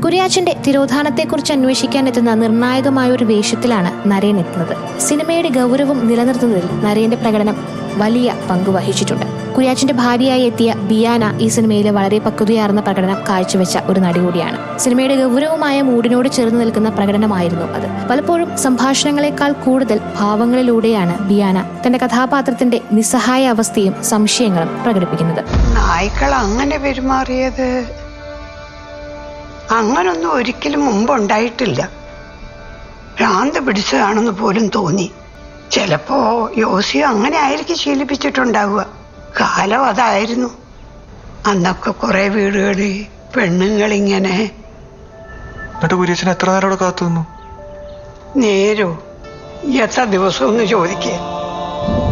കുര്യാച്ചന്റെ തിരോധാനത്തെക്കുറിച്ച് അന്വേഷിക്കാൻ എത്തുന്ന നിർണായകമായ ഒരു വേഷത്തിലാണ് നരേൻ എത്തുന്നത് സിനിമയുടെ ഗൗരവം നിലനിർത്തുന്നതിൽ നരേന്റെ പ്രകടനം വലിയ പങ്ക് വഹിച്ചിട്ടുണ്ട് കുര്യാച്ചന്റെ ഭാര്യയായി എത്തിയ ബിയാന ഈ സിനിമയിലെ വളരെ പക്വതയാർന്ന പ്രകടനം കാഴ്ചവെച്ച ഒരു നടി കൂടിയാണ് സിനിമയുടെ ഗൗരവമായ മൂഡിനോട് ചേർന്ന് നിൽക്കുന്ന പ്രകടനമായിരുന്നു അത് പലപ്പോഴും സംഭാഷണങ്ങളെക്കാൾ കൂടുതൽ ഭാവങ്ങളിലൂടെയാണ് ബിയാന തന്റെ കഥാപാത്രത്തിന്റെ നിസ്സഹായ അവസ്ഥയും സംശയങ്ങളും പ്രകടിപ്പിക്കുന്നത് നായ്ക്കൾ അങ്ങനെ പെരുമാറിയത് അങ്ങനൊന്നും ഒരിക്കലും മുമ്പുണ്ടായിട്ടില്ല ഭ്രാന്ത് പിടിച്ചതാണെന്ന് പോലും തോന്നി ചിലപ്പോ യോസിയോ അങ്ങനെ ആയിരിക്കും ശീലിപ്പിച്ചിട്ടുണ്ടാവുക കാലം അതായിരുന്നു അന്നൊക്കെ കുറെ വീടുകളിൽ പെണ്ണുങ്ങളിങ്ങനെ എന്നിട്ട് കുര്യച്ചൻ എത്ര നേരം അവിടെ കാത്തു നിന്നു നേരോ എത്ര ദിവസം ഒന്ന് ചോദിക്കേ